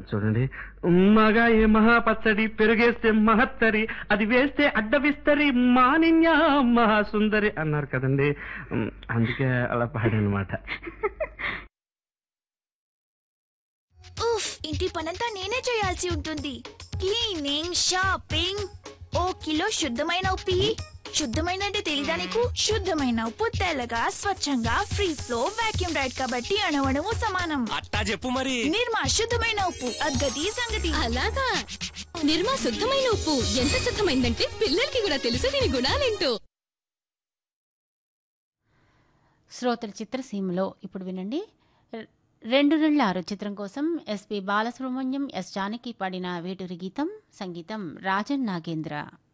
చూడండి మగాయి మహాపచ్చడి పెరుగేస్తే మహత్తరి అది వేస్తే అడ్డవిస్తరి మానిన్య మహాసుందరి అన్నారు కదండి ఉమ్, అందుకే అలా పాడనమాట ఉఫ్ ఇంటి పనంతా నేనే చేయాల్సి ఉంటుంది క్లీనింగ్ షాపింగ్ ఓ కిలో శుద్ధమైన ఉప్పు ఇయ్యి. శుద్ధమైన అంటే తెలీదా నీకు శుద్ధమైన ఉప్పు తెల్లగా స్వచ్ఛంగా ఫ్రీ ఫ్లో వాక్యూమ్ రైడ్ కాబట్టి అణవణము సమానం అట్టా చెప్పు మరి నిర్మా శుద్ధమైన ఉప్పు అద్గతి సంగతి అలాగా నిర్మా శుద్ధమైన ఉప్పు ఎంత శుద్ధమైందంటే పిల్లలకి కూడా తెలుసు దీని గుణాలేంటో శ్రోతల చిత్రసీమలో ఇప్పుడు వినండి రె- రెండు నెలల ఆరు చిత్రం కోసం ఎస్పి బాలసుబ్రహ్మణ్యం ఎస్ జానకి పాడిన వేటూరి గీతం సంగీతం రాజన్ నాగేంద్ర